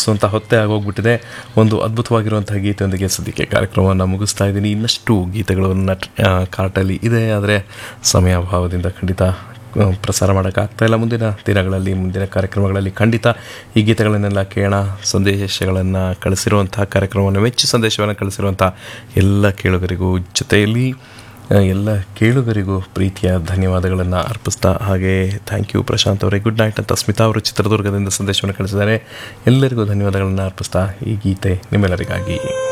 ಮುಗಿಸುವಂಥ ಹೊತ್ತೇ ಆಗೋಗ್ಬಿಟ್ಟಿದೆ ಒಂದು ಅದ್ಭುತವಾಗಿರುವಂತಹ ಗೀತೆಯೊಂದಿಗೆ ಸದ್ಯಕ್ಕೆ ಕಾರ್ಯಕ್ರಮವನ್ನು ಮುಗಿಸ್ತಾ ಇದ್ದೀನಿ ಇನ್ನಷ್ಟು ಗೀತೆಗಳು ನನ್ನ ಆ, ಕಾರ್ಟಲ್ಲಿ ಇದೆ ಆದರೆ ಸಮಯಾಭಾವದಿಂದ ಖಂಡಿತ ಆ, ಪ್ರಸಾರ ಮಾಡೋಕ್ಕಾಗ್ತಾ ಇಲ್ಲ ಮುಂದಿನ ದಿನಗಳಲ್ಲಿ ಮುಂದಿನ ಕಾರ್ಯಕ್ರಮಗಳಲ್ಲಿ ಖಂಡಿತ ಈ ಗೀತೆಗಳನ್ನೆಲ್ಲ ಕೇಳೋಣ ಸಂದೇಶಗಳನ್ನು ಕಳಿಸಿರುವಂತಹ ಕಾರ್ಯಕ್ರಮವನ್ನು ಮೆಚ್ಚಿ ಸಂದೇಶವನ್ನು ಕಳಿಸಿರುವಂಥ ಎಲ್ಲ ಕೇಳುಗರಿಗೂ ಜೊತೆಯಲ್ಲಿ ಆ, ಎಲ್ಲ ಕೇಳುಗರಿಗೂ ಪ್ರೀತಿಯ ಧನ್ಯವಾದಗಳನ್ನು ಅರ್ಪಿಸ್ತಾ ಹಾಗೆ ಥ್ಯಾಂಕ್ ಯು ಪ್ರಶಾಂತ್ ಅವರೇ ಗುಡ್ ನೈಟ್ ಅಂತ ಸ್ಮಿತಾ ಅವರು ಚಿತ್ರದುರ್ಗದಿಂದ ಸಂದೇಶವನ್ನು ಕಳಿಸಿದ್ದಾರೆ ಎಲ್ಲರಿಗೂ ಧನ್ಯವಾದಗಳನ್ನು ಅರ್ಪಿಸ್ತಾ ಈ ಗೀತೆ ನಿಮ್ಮೆಲ್ಲರಿಗಾಗಿ